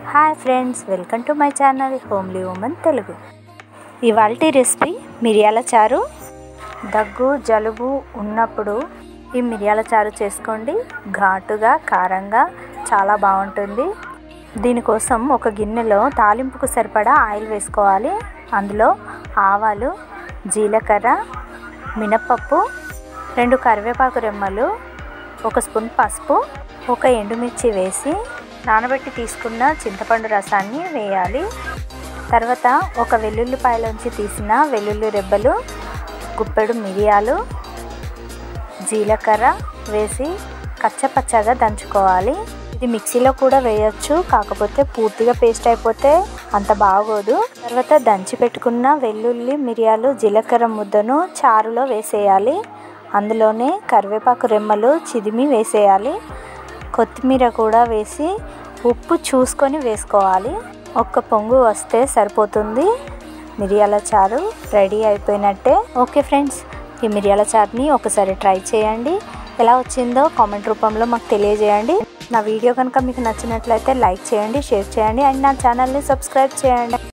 hi friends welcome to my channel homely women Telugu ఇవాల్టి recipe మిరియాల చారు దగ్గు జలుబు ఉన్నప్పుడు ఈ మిరియాల చారు చేసుకోండి ఘాటుగా కారంగా చాలా బాగుంటుంది దీనికోసం ఒక గిన్నెలో తాలింపుకు సరిపడా ఆయిల్ వేసుకోవాలి అందులో ఆవాలు జీలకర్ర మినప్పప్పు రెండు కరివేపాకు రెమ్మలు ఒక స్పూన్ పసుపు ఒక ఎండుమిర్చి వేసి నానబెట్టి తీసుకున్న చింతపండు రసాన్ని వేయాలి తర్వాత ఒక వెల్లుల్లిపాయలోంచి తీసిన వెల్లుల్లి రెబ్బలు గుప్పెడు మిరియాలు జీలకర్ర వేసి కచ్చపచ్చగా దంచుకోవాలి ఇది మిక్సీలో కూడా వేయొచ్చు కాకపోతే పూర్తిగా పేస్ట్ అయిపోతే అంత బాగోదు తర్వాత దంచి పెట్టుకున్న వెల్లుల్లి మిరియాలు జీలకర్ర ముద్దను చారులో వేసేయాలి అందులోనే కరివేపాకు రెమ్మలు చిదిమి వేసేయాలి కొత్తిమీర కూడా వేసి ఉప్పు చూసుకొని వేసుకోవాలి ఒక్క పొంగు వస్తే సరిపోతుంది మిరియాల చారు రెడీ అయిపోయినట్టే ఓకే ఫ్రెండ్స్ ఈ మిరియాల చారుని ఒకసారి ట్రై చేయండి ఎలా వచ్చిందో కామెంట్ రూపంలో మాకు తెలియజేయండి నా వీడియో కనుక మీకు నచ్చినట్లయితే లైక్ చేయండి షేర్ చేయండి అండ్ నా ఛానల్ని సబ్స్క్రైబ్ చేయండి